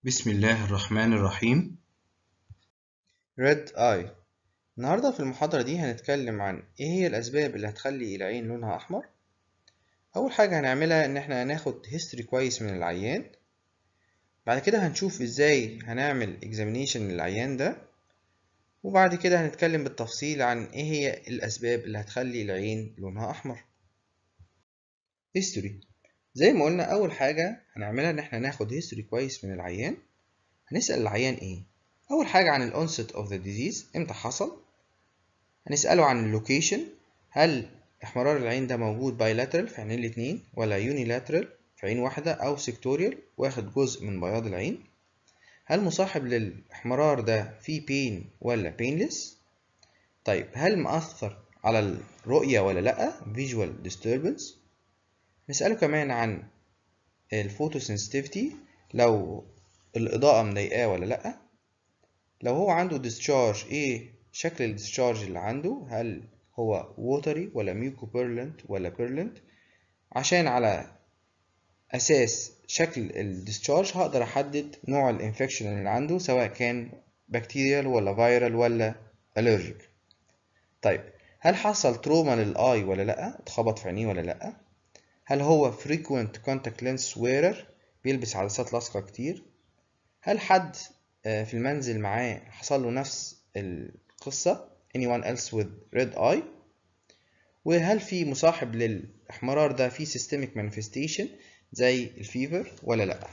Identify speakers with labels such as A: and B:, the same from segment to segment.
A: بسم الله الرحمن الرحيم
B: Red Eye النهاردة في المحاضرة دي هنتكلم عن ايه هي الأسباب اللي هتخلي العين لونها أحمر أول حاجة هنعملها إن احنا هناخد هيستوري كويس من العيان بعد كده هنشوف ازاي هنعمل examination للعيان ده وبعد كده هنتكلم بالتفصيل عن ايه هي الأسباب اللي هتخلي العين لونها أحمر هيستوري زي ما قلنا أول حاجة هنعملها إن احنا ناخد هيستوري كويس من العيان هنسأل العيان ايه أول حاجة عن ال onset of the disease إمتى حصل هنسأله عن اللوكيشن هل احمرار العين ده موجود bilateral في عينين الاتنين ولا unilateral في عين واحدة أو sectorial واخد جزء من بياض العين هل مصاحب للاحمرار ده فيه pain ولا painless طيب هل مأثر على الرؤية ولا لأ visual disturbance نسأله كمان عن الفوتوسنسيتيفيتي لو الإضاءة مضايقاه ولا لأ لو هو عنده discharge ايه شكل الديسشارج اللي عنده هل هو ووتري ولا ميوكو بيرلنت ولا بيرلنت عشان على اساس شكل الديسشارج هقدر احدد نوع الانفكشن اللي عنده سواء كان بكتيريال ولا فيرال ولا الرجيك طيب هل حصل تروما للاي ولا لا اتخبط في عينيه ولا لا هل هو frequent contact lens wearer بيلبس عدسات لاصقة كتير هل حد في المنزل معاه حصل له نفس القصة anyone else with red eye وهل في مصاحب للإحمرار ده في systemic manifestation زي الفيفر ولا لأ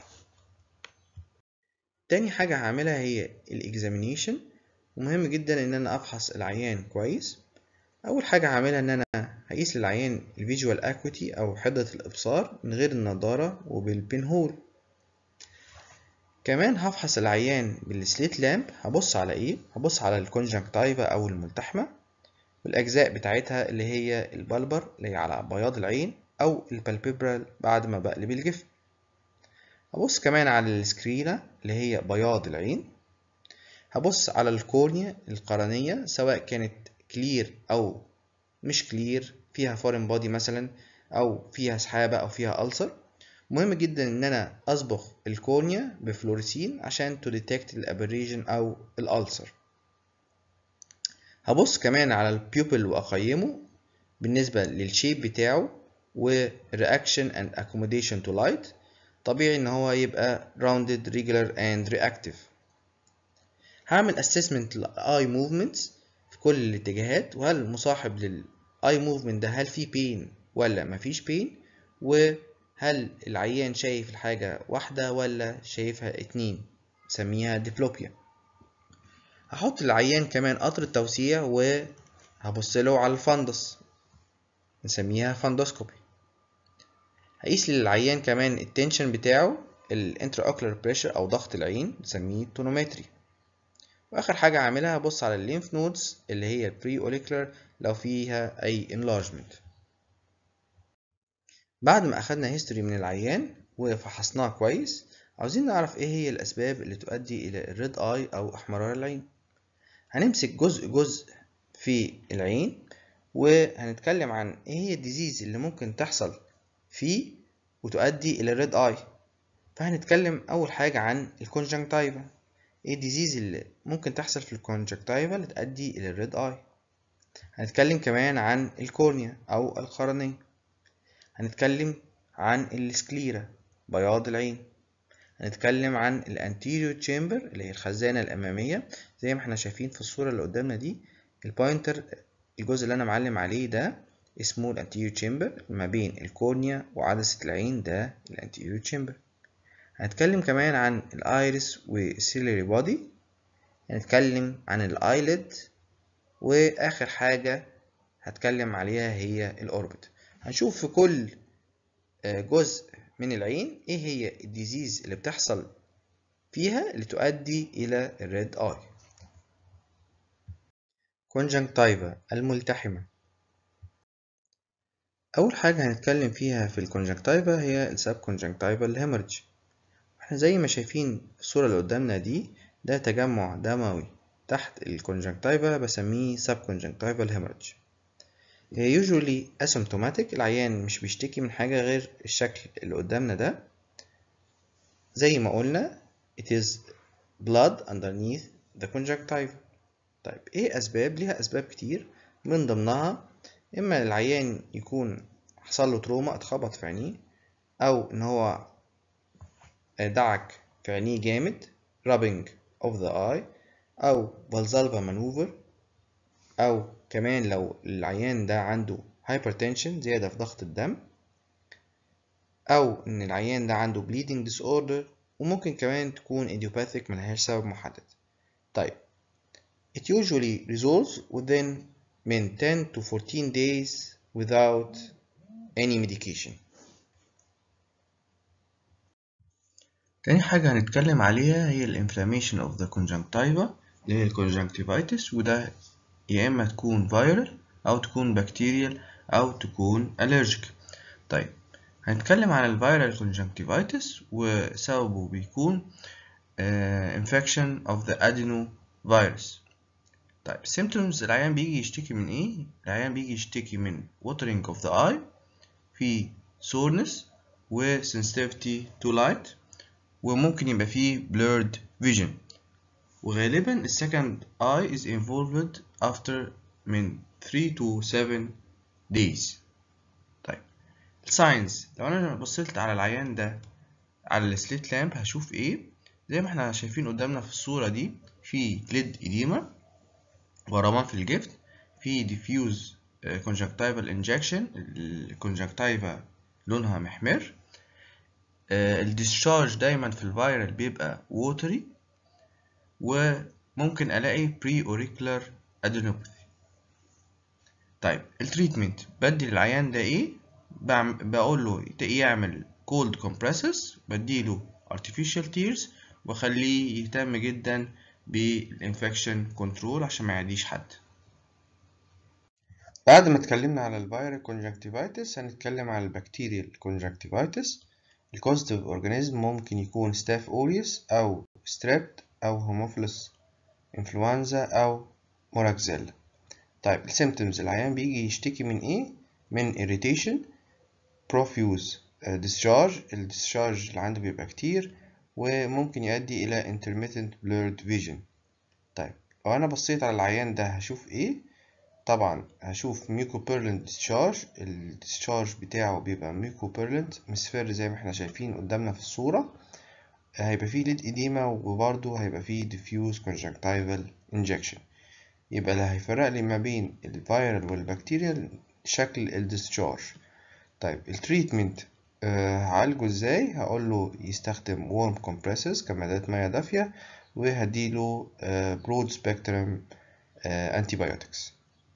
B: تاني حاجة هعملها هي الإكزامينيشن ومهم جدا إن أنا أفحص العيان كويس أول حاجة هعملها إن أنا هقيس للعيان الفيجوال أكويتي أو حدة الإبصار من غير النضارة وبالبين هول كمان هفحص العيان بالسليت لامب هبص على ايه هبص على الكونجنكتيفا او الملتحمة والاجزاء بتاعتها اللي هي البلبر اللي هي على بياض العين او البالبيبرال بعد ما بقلب الجفن هبص كمان على السكرينة اللي هي بياض العين هبص على الكورنيا القرنية سواء كانت كلير او مش كلير فيها فورين بودي مثلا او فيها سحابة او فيها ألسر مهم جدا ان انا اصبغ الكورنيا بفلوريسين عشان تو ديتكت الابريجن او الالسر هبص كمان على البيوبل واقيمه بالنسبة للشيب بتاعه والرياكشن اند accommodation to light طبيعي ان هو يبقى rounded regular and reactive هعمل assessment للاي movements في كل الاتجاهات وهل مصاحب للاي movement ده هل فيه pain ولا مفيش pain و هل العيان شايف الحاجة واحدة ولا شايفها اتنين نسميها ديبلوبيا هحط العيان كمان قطر التوسيع وهبص له على الفندس نسميها فندوسكوبي هقيس للعيان كمان التنشن بتاعه الانترا اوكلر بريشر او ضغط العين نسميه تونومتري واخر حاجة هعملها هبص على الليمف نودز اللي هي البري اوليكولر لو فيها اي انلارجمنت بعد ما أخدنا هيستوري من العيان وفحصناه كويس عاوزين نعرف ايه هي الأسباب اللي تؤدي إلى الريد آي أو احمرار العين هنمسك جزء جزء في العين وهنتكلم عن ايه هي الديزيز اللي ممكن تحصل فيه وتؤدي إلى الريد آي فهنتكلم أول حاجة عن الكونجنكتيفا ايه الديزيز اللي ممكن تحصل في الكونجنكتيفا اللي تؤدي إلى الريد آي هنتكلم كمان عن الكورنيا أو القرنية هنتكلم عن السكليرا بياض العين هنتكلم عن الانتيريور تشامبر اللي هي الخزانة الأمامية زي ما احنا شايفين في الصورة اللي قدامنا دي البوينتر الجزء اللي أنا معلم عليه ده اسمه الانتيريور تشامبر ما بين الكورنيا وعدسة العين ده الانتيريور تشامبر هنتكلم كمان عن الايرس والسيلري بودي هنتكلم عن الايلid واخر حاجة هتكلم عليها هي الاوربت هنشوف في كل جزء من العين ايه هي الديزيز اللي بتحصل فيها اللي تؤدي الى الريد اي كونجنكتيفا الملتحمة اول حاجة هنتكلم فيها في الكونجنكتيفا هي السب كونجنكتيفال هيموريدج احنا زي ما شايفين في الصورة اللي قدامنا دي ده تجمع دموي تحت الكونجنكتيفا بسميه سب كونجنكتيفال هيموريدج هي usually asymptomatic العيان مش بيشتكي من حاجة غير الشكل اللي قدامنا ده زي ما قلنا it is blood underneath the conjunctiva طيب ايه اسباب ليها اسباب كتير من ضمنها اما العيان يكون حصل له تروما اتخبط في عينيه او ان هو دعك في عينيه جامد rubbing of the eye او valsalva maneuver او كمان لو العيان ده عنده hypertension زيادة في ضغط الدم او ان العيان ده عنده bleeding disorder وممكن كمان تكون idiopathic ملهاش سبب محدد طيب it usually resolves within من 10 to 14 days without any medication
A: تاني حاجة هنتكلم عليها هي ال inflammation of the conjunctiva اللي هي ال conjunctivitis وده يا إما تكون viral أو تكون bacterial أو تكون allergic طيب هنتكلم عن ال viral conjunctivitis وسببه بيكون uh, infection of the adenovirus طيب symptoms العيان بيجي يشتكي من ايه؟ العيان بيجي يشتكي من watering of the eye في soreness و sensitivity to light وممكن يبقى فيه blurred vision وغالبا ال second eye is involved after من 3 to 7 days طيب الساينز لو انا بصيت على العيان ده على السليت لامب هشوف ايه زي ما احنا شايفين قدامنا في الصورة دي في ليد إديمة ورمان في الجفت في diffuse conjunctival injection الكونجكتيفا لونها محمر الديسشارج دايما في الفيرال بيبقى ووتري وممكن الاقي بري اوريكولار ادينوباثي طيب التريتمنت بدي للعيان ده ايه بقول له يعمل كولد كومبريسس بديله artificial tears واخليه يهتم جدا بالانفكشن كنترول عشان ما يعديش حد
B: بعد ما اتكلمنا على الفيرال كونجكتيفايتس هنتكلم على البكتيريال كونجكتيفايتس الكوزيتيف اورجانيزم ممكن يكون ستاف اوريوس او ستريبت او هوموفيلس انفلونزا او موراكزيلا طيب السيمتومز العيان بيجي يشتكي من ايه من irritation profuse discharge الديسشارج اللي عنده بيبقى كتير وممكن يؤدي الى intermittent blurred vision طيب لو انا بصيت على العيان ده هشوف ايه طبعا هشوف ميوكوبيرلنت ديسشارج الديسشارج بتاعه بيبقى ميوكوبيرلنت مصفر زي ما احنا شايفين قدامنا في الصورة هيبقى فيه ليد إديمة وبرضه هيبقى فيه diffuse conjunctival injection يبقى اللي هيفرق لي ما بين الفيرال والبكتيريال شكل الديسشارج طيب التريتمنت هعالجه ازاي هقول له يستخدم warm compresses كمادات مياه دافية وهديله broad spectrum antibiotics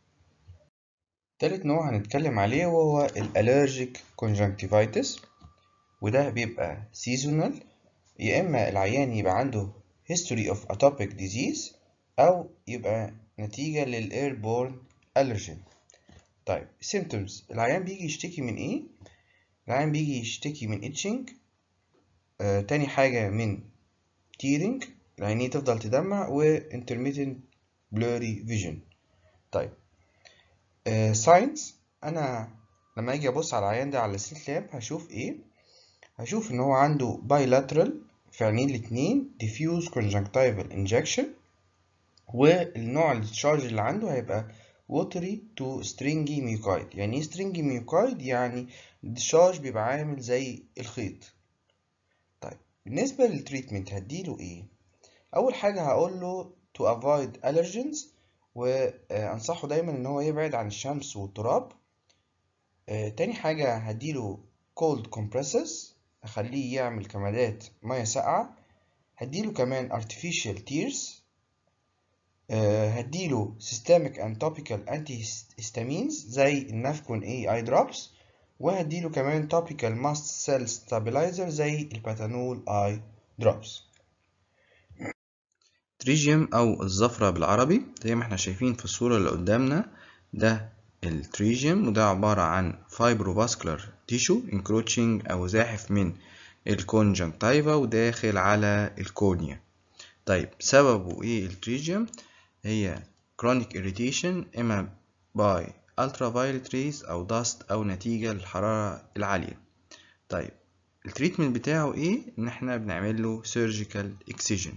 B: تالت نوع هنتكلم عليه وهو الالرجيك كونجكتيفايتس وده بيبقى سيزونال يا اما العيان يبقى عنده history of atopic disease او يبقى نتيجة للايربورن allergen طيب symptoms العيان بيجي يشتكي من ايه العيان بيجي يشتكي من itching آه تاني حاجة من tearing العينيه تفضل تدمع و intermittent blurry vision طيب ساينس uh, انا لما اجي ابص على العيان ده على السليت لاب هشوف ايه هشوف ان هو عنده bilateral في عينيه الاتنين diffuse conjunctival injection والنوع التشارج اللي عنده هيبقى watery to stringy mucoid يعني ايه stringy mucoid يعني الديشارج بيبقى عامل زي الخيط طيب بالنسبة للتريتمنت هديله ايه اول حاجة هقول له to avoid allergens وانصحه دايما ان هو يبعد عن الشمس والتراب آه، تاني حاجة هديله cold compresses اخليه يعمل كمادات مياه ساقعة هديله كمان artificial tears آه، هديله systemic and topical antihistamines زي النافكون A eye drops وهديله كمان topical mast cell stabilizer زي الباتانول eye drops
A: تريجيوم أو الزفرة بالعربي زي ما احنا شايفين في الصورة اللي قدامنا ده التريجيوم وده عبارة عن فايبروفاسكولار تيشو انكروتشنج أو زاحف من الكونجنكتيفا وداخل على الكورنيا طيب سببه ايه التريجيوم هي chronic irritation إما by ultraviolet rays أو dust أو نتيجة للحرارة العالية طيب التريتمنت بتاعه ايه ان احنا بنعمل له surgical excision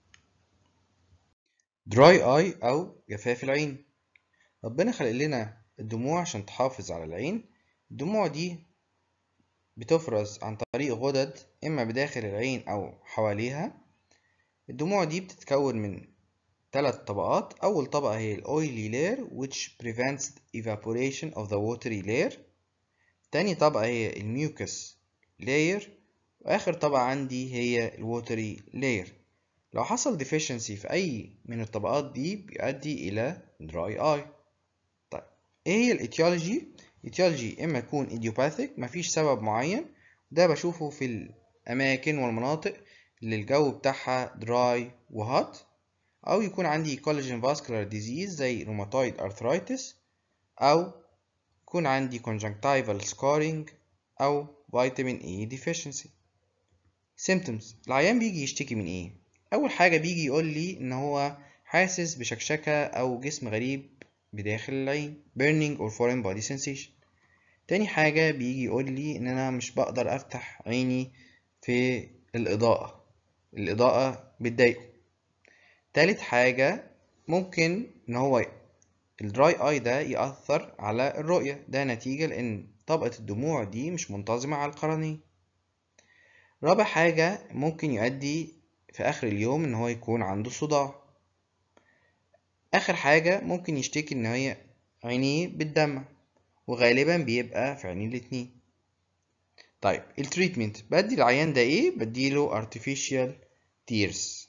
B: دراي اي او جفاف العين ربنا خلق لنا الدموع عشان تحافظ على العين الدموع دي بتفرز عن طريق غدد اما بداخل العين او حواليها الدموع دي بتتكون من ثلاث طبقات اول طبقة هي الاويلي layer which prevents evaporation of the watery layer تاني طبقة هي الميوكس layer واخر طبقة عندي هي الووتري layer لو حصل deficiency في أي من الطبقات دي بيؤدي إلى dry eye طيب إيه هي الإتيولوجي؟ الإتيولوجي إما يكون idiopathic مفيش سبب معين ده بشوفه في الأماكن والمناطق اللي الجو بتاعها dry وهات أو يكون عندي collagen vascular disease زي rheumatoid arthritis أو يكون عندي conjunctival scarring أو vitamin E deficiency symptoms العيان بيجي يشتكي من إيه؟ أول حاجة بيجي يقول لي إن هو حاسس بشكشكة أو جسم غريب بداخل العين burning or foreign body sensation تاني حاجة بيجي يقول لي إن أنا مش بقدر أفتح عيني في الإضاءة الإضاءة بتضايقه تالت حاجة ممكن إن هو الدراي اي ده يأثر على الرؤية ده نتيجة لأن طبقة الدموع دي مش منتظمة على القرنية رابع حاجة ممكن يؤدي في آخر اليوم إن هو يكون عنده صداع آخر حاجة ممكن يشتكي إن هي عينيه بتدمع وغالبا بيبقى في عينيه الاتنين طيب التريتمنت بدي العيان ده ايه بديله artificial tears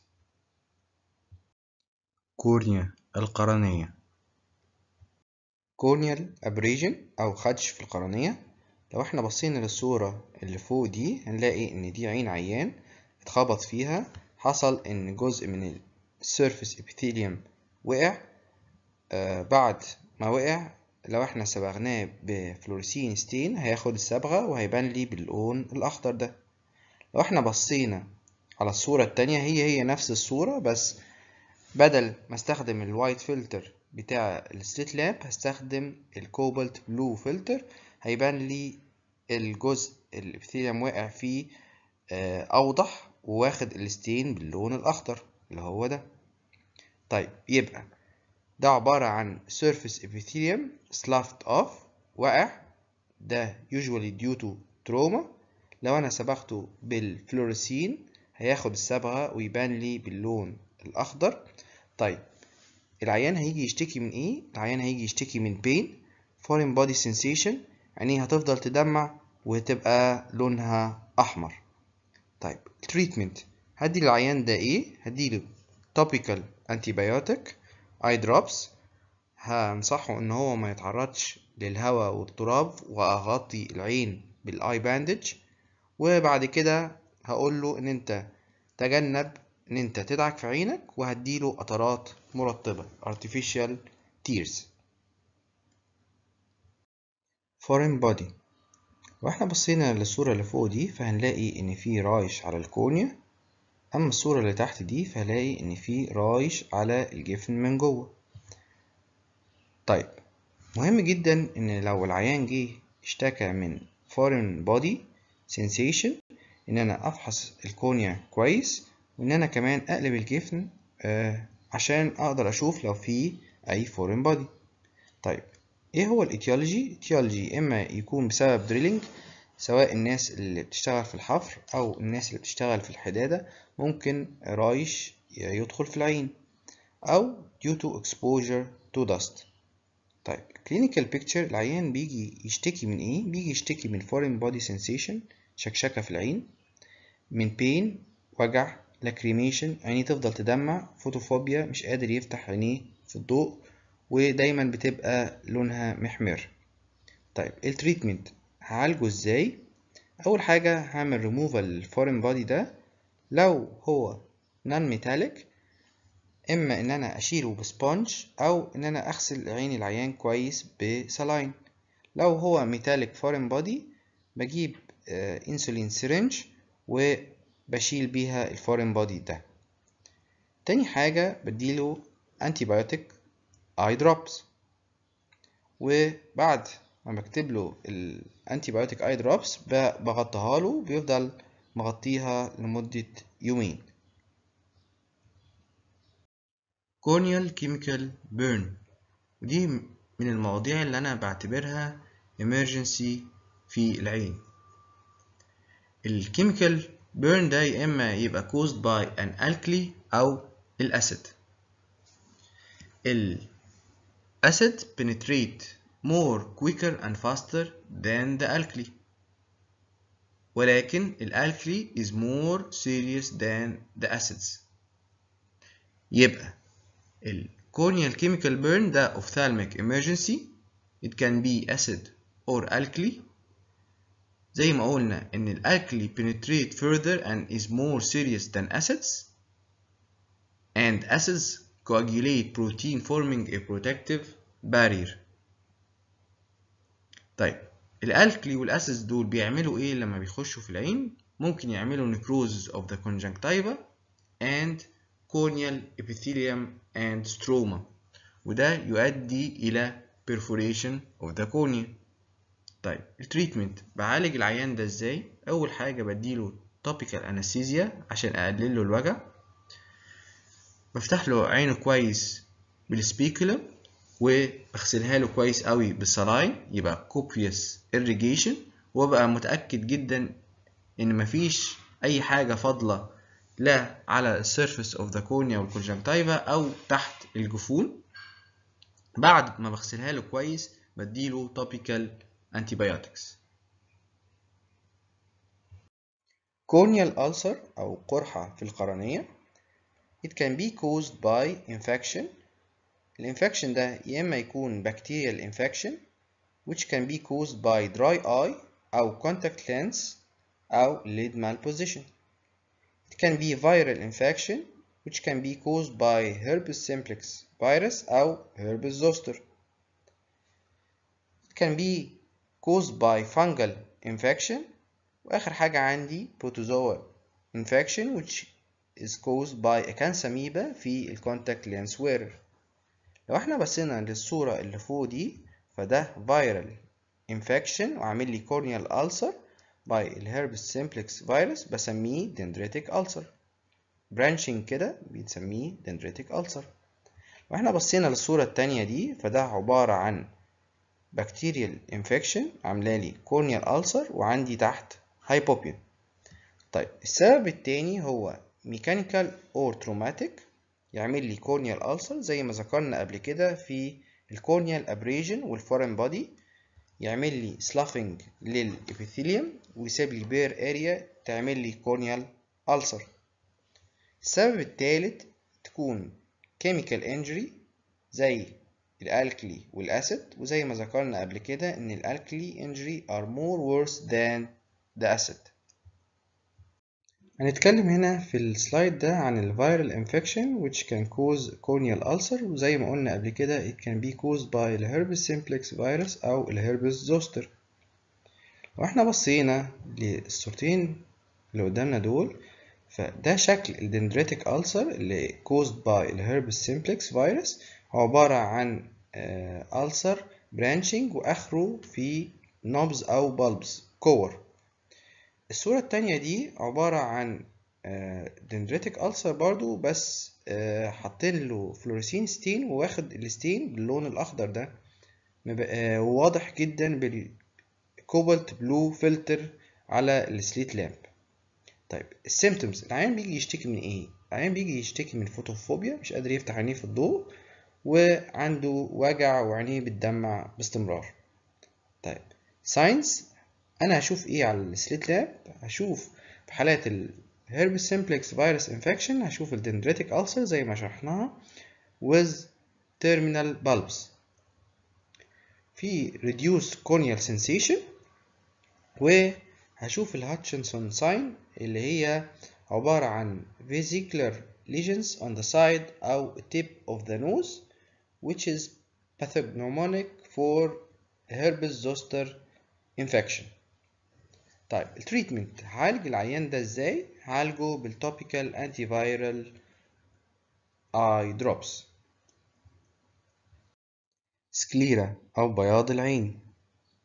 A: كورنيا القرنية
B: corneal abrasion أو خدش في القرنية لو احنا بصينا للصورة اللي فوق دي هنلاقي إن دي عين عيان اتخبط فيها حصل إن جزء من السيرفيس epithelium وقع آه بعد ما وقع لو احنا صبغناه بفلوريسين ستين هياخد الصبغة وهيبان لي باللون الأخضر ده لو احنا بصينا على الصورة التانية هي هي نفس الصورة بس بدل ما استخدم الوايت فلتر بتاع الستريت لاب هستخدم الكوبالت بلو فلتر هيبان لي الجزء الابثيليوم واقع فيه أوضح وواخد الستين باللون الأخضر اللي هو ده طيب يبقى ده عبارة عن surface epithelium sloughed off وقع ده usually due to trauma لو أنا صبغته بالفلوريسين هياخد الصبغة ويبان لي باللون الأخضر طيب العيان هيجي يشتكي من إيه؟ العيان هيجي يشتكي من pain foreign body sensation يعني هتفضل تدمع وتبقى لونها أحمر طيب التريتمنت هدي العيان ده إيه؟ هديله topical antibiotic اي دروبس هنصحه ان هو ما يتعرضش للهواء والتراب واغطي العين بالاي باندج وبعد كده هقول له ان انت تجنب ان انت تدعك في عينك وهديله قطرات مرطبة artificial tears foreign body واحنا بصينا للصورة اللي فوق دي فهنلاقي ان في رايش على الكورنيا اما الصورة اللي تحت دي فهلاقي ان في رايش على الجفن من جوه طيب مهم جدا ان لو العيان جه اشتكى من foreign body sensation ان انا افحص الكورنيا كويس وان انا كمان اقلب الجفن آه عشان اقدر اشوف لو في اي foreign body طيب ايه هو الايتيولوجي الايتيولوجي اما يكون بسبب دريلينج سواء الناس اللي بتشتغل في الحفر او الناس اللي بتشتغل في الحدادة ممكن رايش يدخل في العين او due to exposure to dust طيب clinical picture العيان بيجي يشتكي من ايه بيجي يشتكي من foreign body sensation شكشكة في العين من pain وجع lacrimation عينيه تفضل تدمع فوتوفوبيا مش قادر يفتح عينيه في الضوء ودايما بتبقى لونها محمر طيب التريتمنت هعالجه ازاي اول حاجة هعمل ريموفال الفورين بادي ده لو هو نون ميتاليك اما ان انا اشيله بسبونج او ان انا اغسل عين العيان كويس بسلاين لو هو ميتاليك فورين بادي بجيب انسولين سيرنج وبشيل بيها الفورين بادي ده تاني حاجة بديله انتي بايوتيك اي دروبس وبعد انا بكتب له الانتي بايوتيك اي دروبس بغطيها له بيفضل مغطيها لمدة يومين
A: corneal chemical burn ودي من المواضيع اللي أنا بعتبرها emergency في العين الكيميكال burn ده يا إما يبقى caused by an alkali أو الأسيد الأسيد penetrate more quicker and faster than the alkali ولكن الالكلي is more serious than the acids يبقى ال corneal chemical burn ده ophthalmic emergency it can be acid or alkali زي ما قلنا ان الالكلي penetrate further and is more serious than acids and acids coagulate protein forming a protective barrier طيب الالكلي والاسيدز دول بيعملوا ايه لما بيخشوا في العين ممكن يعملوا necrosis of the conjunctiva and corneal epithelium and stroma وده يؤدي إلى perforation of the cornea طيب التريتمنت بعالج العيان ده ازاي أول حاجة بديله topical anesthesia عشان أقلل له الوجع بفتح له عينه كويس بالسبيكولا وبغسلها له كويس قوي بالصلاين يبقى copious irrigation وابقى متأكد جدا إن مفيش أي حاجة فاضلة لا على السيرفيس اوف ذا كورنيا والكونجنكتيفا او تحت الجفون بعد ما بغسلها له كويس بديله توبيكال antibiotics
B: corneal ulcer أو قرحة في القرنية it can be caused by infection الانفكشن ده يا إما يكون bacterial infection which can be caused by dry eye أو contact lens أو lid malposition It can be viral infection which can be caused by herpes simplex virus أو herpes zoster. It can be caused by fungal infection وآخر حاجة عندي protozoa infection which is caused by a cancer في ال contact lens wearer. لو احنا بصينا للصورة اللي فوق دي فده viral infection وعامل لي corneal ulcer by الهربس simplex فيروس بسميه dendritic ulcer branching كده بنسميه dendritic ulcer لو احنا بصينا للصورة التانية دي فده عبارة عن bacterial infection عاملالي corneal ulcer وعندي تحت hypopyon طيب السبب التاني هو mechanical or traumatic يعمل لي corneal ulcer زي ما ذكرنا قبل كده في الكورنيال abrasion والforeign body يعمل لي sloughing للإبيثيليوم ويسيب لي بير اريا تعمل لي كورنيال ألسر السبب الثالث تكون chemical injury زي الالكلي والاسيد وزي ما ذكرنا قبل كده ان الالكلي injury are more worse than the acid هنتكلم هنا في السلايد ده عن ال viral infection which can cause corneal ulcer وزي ما قلنا قبل كده it can be caused by ال herpes simplex virus أو ال herpes zoster لو احنا بصينا للصورتين اللي قدامنا دول فده شكل ال dendritic ulcer اللي caused by ال herpes simplex virus هو عبارة عن ulcer branching وآخره في knobs أو bulbs كور الصورة التانية دي عبارة عن dendritic ulcer برضو بس حاطين له فلوريسين ستين وواخد الستين باللون الأخضر ده واضح جدا بالكوبالت بلو فلتر على السليت لامب طيب السيمتومز العيان بيجي يشتكي من ايه؟ العيان بيجي يشتكي من فوتوفوبيا مش قادر يفتح عينيه في الضوء وعنده وجع وعينيه بتدمع باستمرار طيب ساينس انا هشوف ايه على السليت لاب هشوف في حالات الهيربس سيمبلكس فيروس انفكشن هشوف الدندريتك ألسر زي ما شرحناها with terminal bulbs في reduced corneal sensation وهشوف الهاتشنسون ساين اللي هي عبارة عن vesicular lesions on the side أو tip of the nose which is pathognomonic for herpes zoster infection طيب التريتمنت هعالج العيان ده ازاي هعالجه بالتوبيكال انتي فايرال اي دروبس سكليرا او بياض العين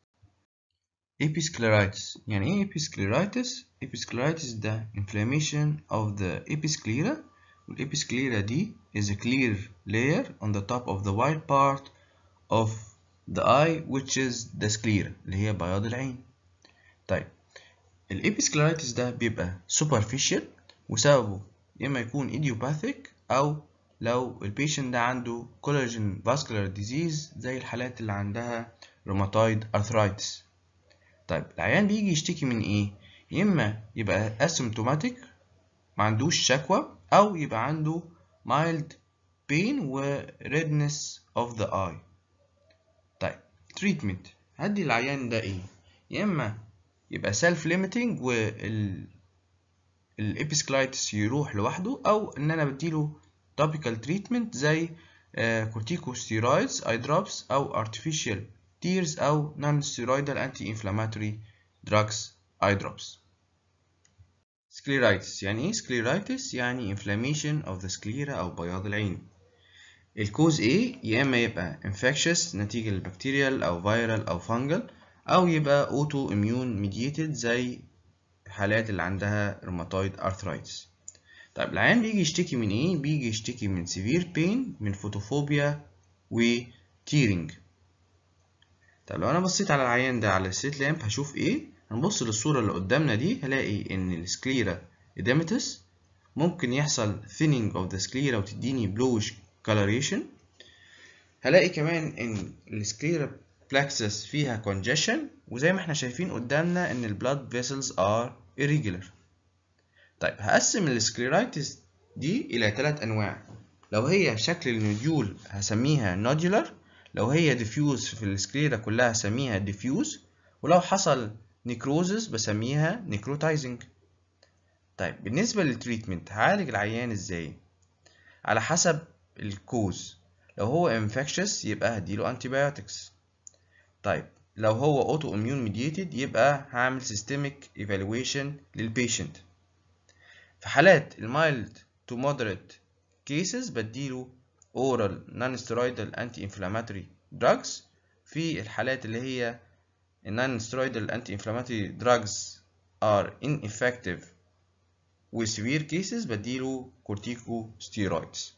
A: episcleritis يعني ايه episcleritis episcleritis ده inflammation of the episclera والepisclera دي is a clear layer on the top of the white part of the eye which is the sclera اللي هي بياض العين طيب الابيسكليرايتس ده بيبقى superficial وسببه يا اما يكون idiopathic او لو البيشنت ده عنده collagen vascular disease زي الحالات اللي عندها rheumatoid arthritis طيب العيان بيجي يشتكي من ايه يا اما يبقى asymptomatic ما عندوش شكوى او يبقى عنده mild pain و redness of the eye طيب treatment هدي العيان ده ايه يا اما يبقى self limiting وال الابيسكلايتس يروح لوحده او ان انا بديله topical treatment زي corticosteroids eye drops او artificial tears او non steroidal anti inflammatory drugs eye drops scleritis يعني ايه scleritis يعني inflammation of the sclera او بياض العين الكوز ايه يا اما يبقى infectious نتيجة البكتيريال او viral او fungal او يبقى auto immune mediated زي الحالات اللي عندها rheumatoid arthritis طيب العيان بيجي يشتكي من ايه بيجي يشتكي من severe pain من فوتوفوبيا و tearing طيب لو انا بصيت على العيان ده على الستريت لامب هشوف ايه هنبص للصورة اللي قدامنا دي هلاقي ان السكليرا اديمتس ممكن يحصل thinning of the sclera وتديني bluish coloration هلاقي كمان ان السكليرا plexus فيها congestion وزي ما احنا شايفين قدامنا ان ال blood vessels are irregular طيب هقسم السكليرايتس دي الى ثلاث انواع لو هي شكل النوديول هسميها nodular لو هي diffuse في السكليرا كلها هسميها diffuse ولو حصل necrosis بسميها necrotizing طيب بالنسبة للتريتمنت هعالج العيان ازاي على حسب الكوز لو هو infectious يبقى هديله antibiotics طيب لو هو اوتو اميون ميديتد يبقى هعمل سيستميك ايفالويشن للبيشنت في حالات المايلد تو مودريت كيسز بديله اورال نون ستيرويدال انتي انفلاماتوري دراجز في الحالات اللي هي النون ستيرويدال انتي انفلاماتوري دراجز ار ineffective و severe cases بديله كورتيكو ستيرويدز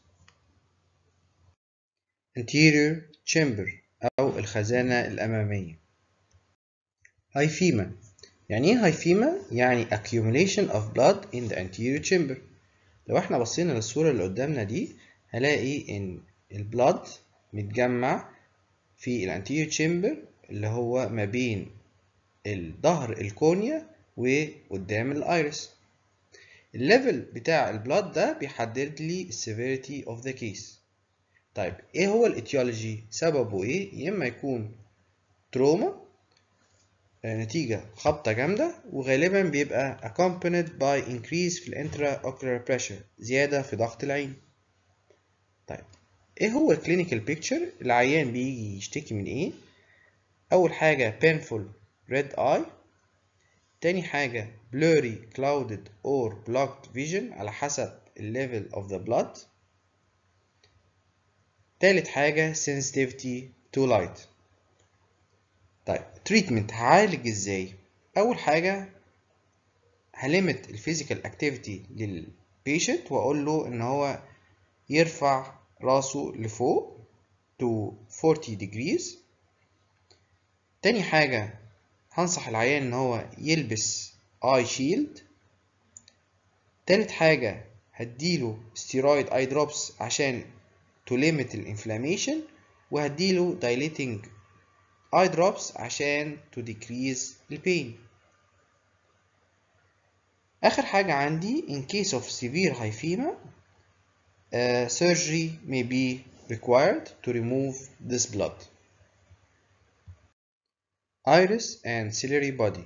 B: anterior chamber أو الخزانة الأمامية هايفيما يعني إيه هايفيما؟ يعني accumulation of blood in the anterior chamber لو احنا بصينا للصورة اللي قدامنا دي هلاقي إن البلاد متجمع في الانتيريور chamber اللي هو ما بين الظهر الكونيا وقدام الايرس الليفل بتاع البلاد ده بيحدد لي السيفيريتي اوف ذا كيس طيب ايه هو الاتيولوجي سببه ايه يا اما يكون تروما نتيجة خبطة جامدة وغالبا بيبقى accompanied by increase في الانترا ocular pressure زيادة في ضغط العين طيب ايه هو الكلينيكال بيكتشر العيان بيجي يشتكي من ايه اول حاجة painful red eye تاني حاجة blurry clouded or blocked vision على حسب ال level of the blood تالت حاجة sensitivity to light طيب treatment هعالج ازاي اول حاجة هلمت الفيزيكال اكتيفيتي للبيشنت واقول له ان هو يرفع راسه لفوق to 40 degrees تاني حاجة هنصح العيان ان هو يلبس اي شيلد تالت حاجة هديله ستيرويد اي دروبس عشان to limit الانفلاميشن وهديله dilating eye drops عشان to decrease البين آخر حاجة عندي in case of severe hyphema uh, surgery may be required to remove this blood iris and ciliary body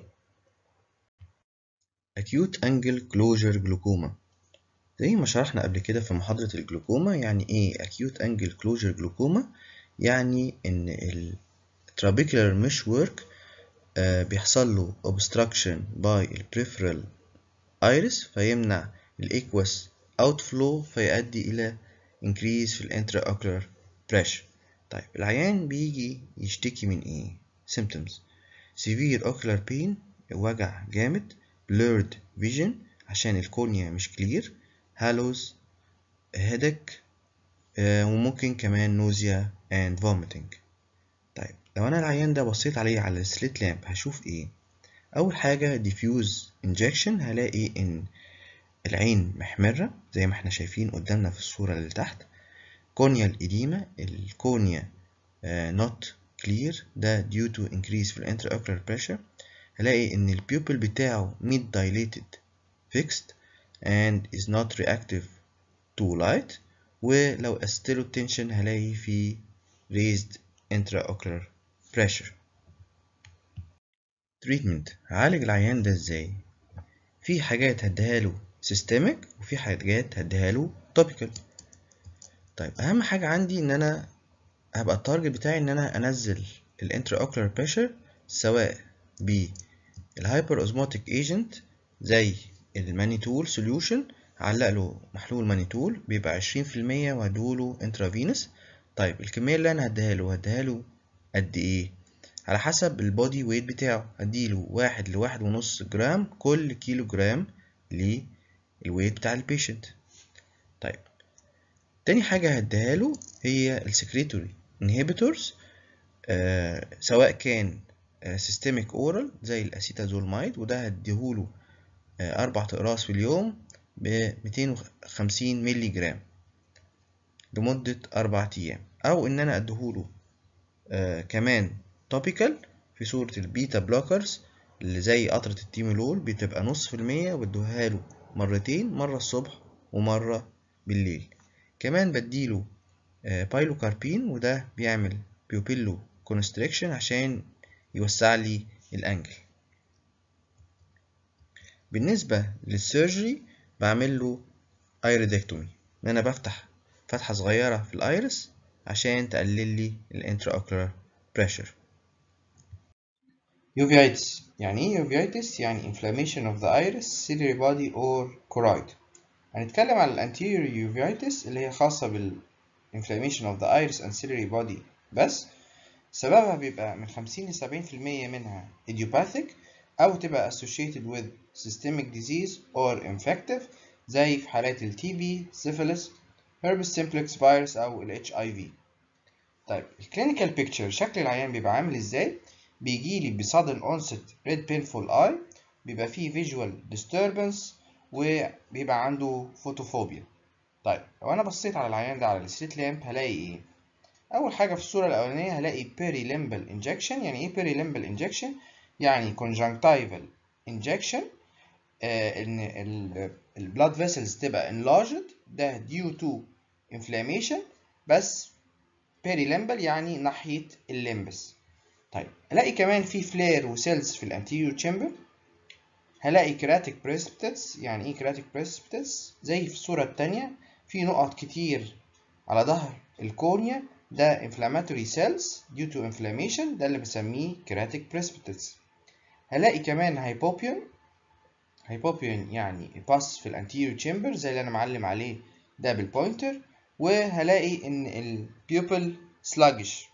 A: acute angle closure glaucoma زي ما شرحنا قبل كده في محاضرة الجلوكوما يعني ايه acute angle closure glaucoma يعني ان ال trabecular mesh work آه بيحصل له obstruction by ال peripheral iris فيمنع الاكوس outflow فيؤدي الى increase في ال intraocular pressure طيب العيان بيجي يشتكي من ايه symptoms severe ocular pain وجع جامد blurred vision عشان الكورنيا مش clear halos headache آه، وممكن كمان nausea and vomiting طيب لو انا العيان ده بصيت عليه على السليت لامب هشوف ايه اول حاجه diffuse injection هلاقي ان العين محمرة زي ما احنا شايفين قدامنا في الصورة اللي تحت كونيال إديمة الكونيا uh, not clear ده due to increase في ال intraocular pressure هلاقي إن البيوبل بتاعه mid dilated fixed and is not reactive to light ولو قست tension هلاقي في raised intraocular pressure treatment هعالج العيان ده ازاي في حاجات هديها له سيستميك وفي حاجات هديها له توبيكال طيب اهم حاجه عندي ان انا هبقى التارجت بتاعي ان انا انزل الانترا اوكلر بريشر سواء بالهايبر اوزموتيك ايجنت زي المانيتول سوليوشن علق له محلول مانيتول بيبقى 20% وهديهوله انترافينوس طيب الكميه اللي انا هديها له هديها له قد ايه على حسب البودي ويت بتاعه هديله واحد لواحد ونص جرام كل كيلو جرام للويت بتاع البيشنت طيب تاني حاجة هديها له هي السكريتوري انهبيتورز آه سواء كان سيستميك آه اورال زي الاسيتازولمايد وده هديهوله آه أربع أقراص في اليوم ب 250 مللي جرام لمدة أربع أيام أو إن أنا أديهوله آه كمان توبيكال في صورة البيتا بلوكرز اللي زي قطرة التيمولول بتبقى نص في المية وبدوها له مرتين مرة الصبح ومرة بالليل كمان بديله بايلوكاربين وده بيعمل بيوبيلو كونستريكشن عشان يوسع لي الانجل بالنسبة للسيرجري بعمل له ايريدكتومي ان انا بفتح فتحة صغيرة في الايرس عشان تقلل لي الانترا اوكلر بريشر
B: Uveitis يعني ايه uveitis؟ يعني inflammation of the iris, ciliary body or choroid هنتكلم عن الانتيريور uveitis اللي هي خاصة بال inflammation of the iris and ciliary body بس سببها بيبقى من 50 ل 70% منها idiopathic أو تبقى associated with systemic disease or infective زي في حالات ال TB, syphilis, herpes simplex virus أو ال HIV طيب الكلينيكال بيكتشر شكل العيان بيبقى عامل ازاي؟ بيجيلي بsudden onset red painful eye بيبقى فيه visual disturbance وبيبقى عنده فوتوفوبيا طيب لو انا بصيت على العيان ده على الستريت لامب هلاقي ايه اول حاجه في الصوره الاولانيه هلاقي perilimبal injection يعني ايه perilimبal injection يعني conjunctival injection آه ان البلاد فيسلز تبقى enlarged ده due to inflammation بس perilimبal يعني ناحيه الليمبس طيب الاقي كمان في فلير وسيلز في الانتيريور تشامبر هلاقي كراتيك بريسبتس يعني ايه كراتيك بريسبتس زي في الصورة التانية في نقط كتير على ظهر الكورنيا ده inflammatory cells due to inflammation ده اللي بسميه كراتيك بريسبتس هلاقي كمان هايبوبيون هايبوبيون يعني باس في الانتيريور تشامبر زي اللي انا معلم عليه ده بالبوينتر وهلاقي ان البيوبل sluggish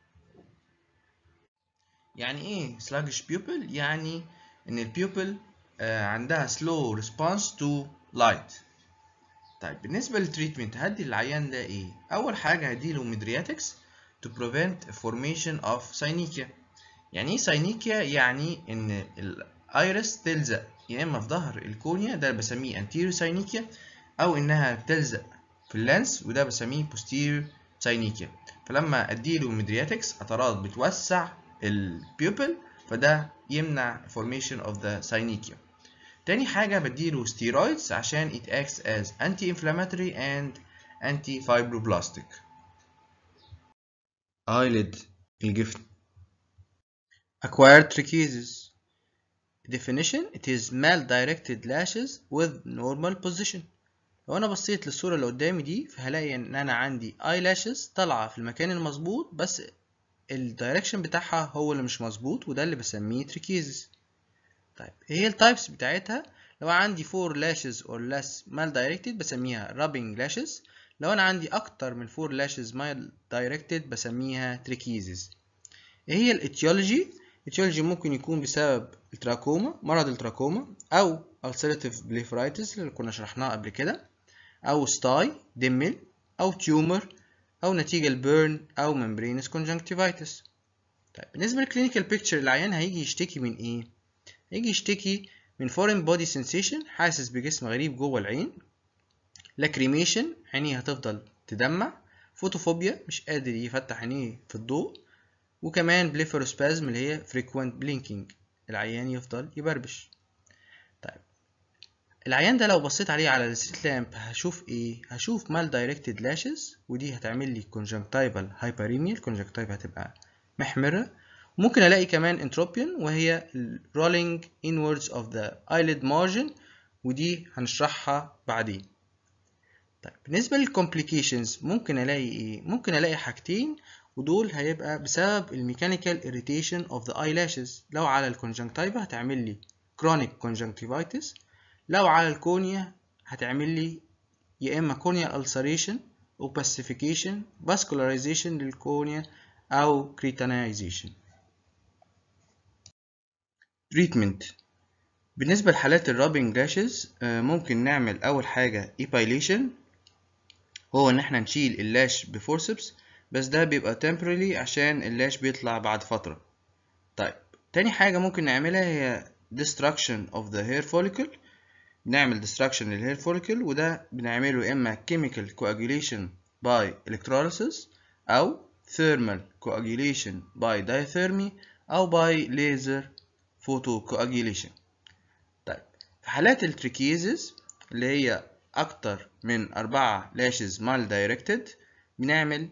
A: يعني ايه sluggish pupil يعني ان البيوبل آه عندها slow response to light طيب بالنسبة للتريتمنت هدي العيان ده ايه اول حاجة هديله ميدرياتكس to prevent formation of synecia يعني ايه synecia يعني ان الايرس تلزق يا اما في ظهر الكورنيا ده بسميه anterior synecia او انها بتلزق في اللانس وده بسميه posterior synecia فلما اديله ميدرياتكس قطرات بتوسع البيوبل فده يمنع formation of the synecia تاني حاجة بديله steroids عشان it acts as anti-inflammatory and anti-fibroblastic eyelid الجفن acquired trichosis definition it is mal-directed lashes with normal position لو انا بصيت للصورة اللي قدامي دي فهلاقي ان انا عندي eyelashes طالعة في المكان المظبوط بس الدايركشن بتاعها هو اللي مش مظبوط وده اللي بسميه تريكيزس طيب ايه التايبس بتاعتها لو عندي 4 lashes or less mal directed بسميها rubbing lashes لو انا عندي اكتر من 4 lashes mal directed بسميها تريكيزس ايه هي الاتيولوجي
B: اتيولوجي ممكن يكون بسبب التراكوما مرض التراكوما او ulcerative blepharitis اللي كنا شرحناه قبل كده او ستاي دمل او تيومر او نتيجة البيرن او membranous conjunctivitis طيب بالنسبة للكلينيكال بيكتشر العيان هيجي يشتكي من ايه هيجي يشتكي من foreign body sensation حاسس بجسم غريب جوه العين lacrimation عينيه هتفضل تدمع فوتوفوبيا مش قادر يفتح عينيه في الضوء وكمان بليفروسبازم اللي هي frequent blinking العيان يفضل يبربش طيب العيان ده لو بصيت عليه على الستريت لامب هشوف ايه هشوف مال دايركتد لاشز ودي هتعمل لي conjunctival hyperemia الكونجكتيفا هتبقى محمرة ممكن الاقي كمان انتروبيون وهي rolling inwards of the eyelid margin ودي هنشرحها بعدين طيب بالنسبة للكومبليكيشنز ممكن الاقي ايه ممكن الاقي حاجتين ودول هيبقى بسبب الميكانيكال irritation of the eyelashes لو على الكونجكتيفا هتعمل لي chronic conjunctivitis لو على الكونيا هتعمل لي يا اما corneal ulceration opacification vascularization للكونيا او cretinization treatment بالنسبة لحالات الرابنج لاشز ممكن نعمل أول حاجة epilation هو إن احنا نشيل اللاش بفورسبس بس ده بيبقى temporarily عشان اللاش بيطلع بعد فترة طيب تاني حاجة ممكن نعملها هي destruction of the hair follicle بنعمل destruction للهير follicle وده بنعمله يا إما chemical coagulation by electrolysis أو thermal coagulation by diathermy أو by laser photocoagulation طيب في حالات التريكيزز اللي هي أكتر من أربعة لاشز مال دايركتد بنعمل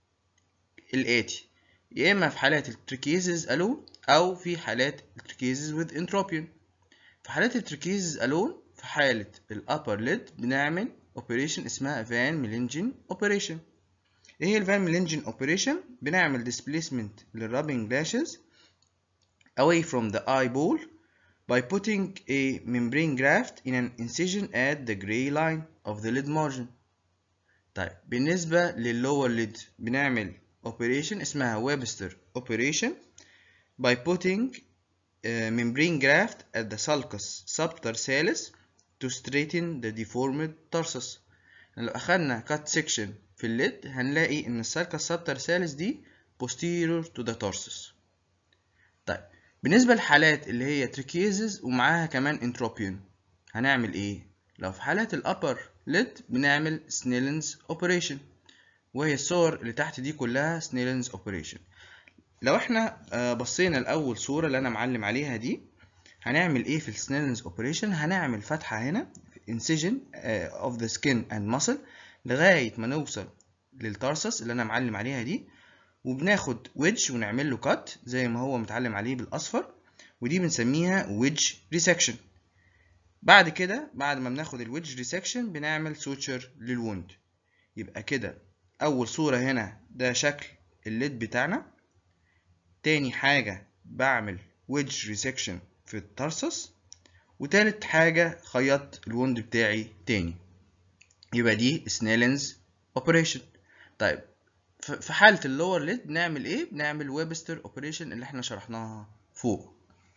B: الآتي يا إما في حالات التريكيزز ألون أو في حالات التريكيزز with entropion في حالات التريكيزز ألون في حالة الأبر ليد بنعمل operation اسمها فان ميلينجين operation ايه هي الفان ميلينجين operation بنعمل displacement للرابنج لاشز away from the eyeball by putting a membrane graft in an incision at the gray line of the lid margin طيب بالنسبة للlower lid بنعمل operation اسمها Webster operation by putting a membrane graft at the sulcus subtarsalis to straighten the deformed tarsus لو أخدنا cut section في الليد هنلاقي إن السالكس subtarsalis دي posterior to the tarsus طيب بالنسبة للحالات اللي هي تريكيزز ومعاها كمان انتروبيون هنعمل ايه؟ لو في حالات الأبر ليد بنعمل سنيلنز اوبريشن وهي الصور اللي تحت دي كلها سنيلنز اوبريشن لو احنا بصينا لأول صورة اللي أنا معلم عليها دي هنعمل ايه في السنيلنز اوبريشن هنعمل فتحة هنا incision of the skin and muscle لغاية ما نوصل للتارسس اللي أنا معلم عليها دي وبناخد ويدج ونعمل له كات زي ما هو متعلم عليه بالاصفر ودي بنسميها ويدج ريسكشن بعد كده بعد ما بناخد الويدج ريسكشن بنعمل سوتشر للوند يبقى كده اول صورة هنا ده شكل الليد بتاعنا تاني حاجة بعمل ويدج ريسكشن في الترسس وتالت حاجة خيطت الوند بتاعي تاني يبقى دي سنيلنز اوبريشن طيب في حالة اللور ليد بنعمل ايه؟ بنعمل ويبستر اوبريشن اللي احنا شرحناها فوق.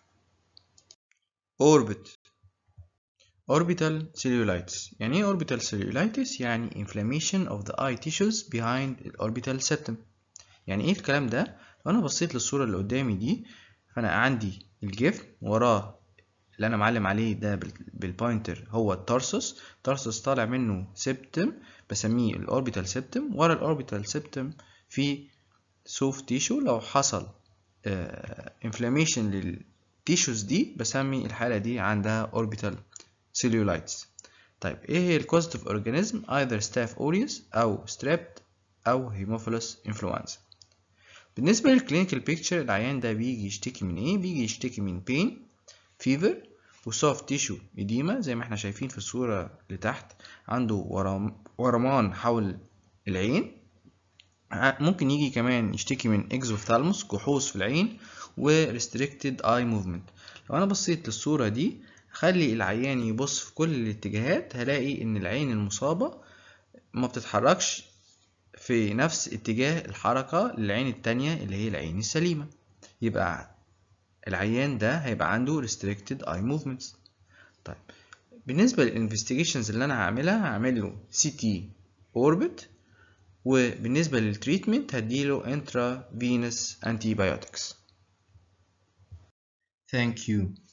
A: اوربت orbital cellulitis يعني ايه orbital cellulitis؟ يعني inflammation of the eye tissues behind the orbital septum يعني ايه الكلام ده؟ لو انا بصيت للصورة اللي قدامي دي فانا عندي الجفن وراه اللي انا معلم عليه ده بالبوينتر هو التارسوس التارسوس طالع منه سبتم بسميه الاوربيتال سبتم ورا الاوربيتال سبتم في سوفت تيشو لو حصل انفلاميشن للتيشوز دي بسمي الحالة دي عندها اوربيتال cellulitis طيب ايه هي الكوزيتيف اورجانيزم either staph aureus او strep او هيموفيلوس انفلونزا بالنسبة للكلينيكال بيكتشر العيان ده بيجي يشتكي من ايه بيجي يشتكي من بين فيفر وسوفت تيشو إديمة زي ما احنا شايفين في الصورة اللي تحت عنده ورم ورمان حول العين ممكن يجي كمان يشتكي من اكزوثالموس كحوص في العين و restricted eye movement لو انا بصيت للصورة دي خلي العيان يبص في كل الاتجاهات هلاقي ان العين المصابة ما بتتحركش في نفس اتجاه الحركة للعين التانية اللي هي العين السليمة يبقى العيان ده هيبقى عنده restricted eye movements طيب بالنسبة للانفستيجيشنز اللي أنا هعملها هعمل له سي تي اوربت وبالنسبة للتريتمنت هديله intravenous antibiotics
B: Thank you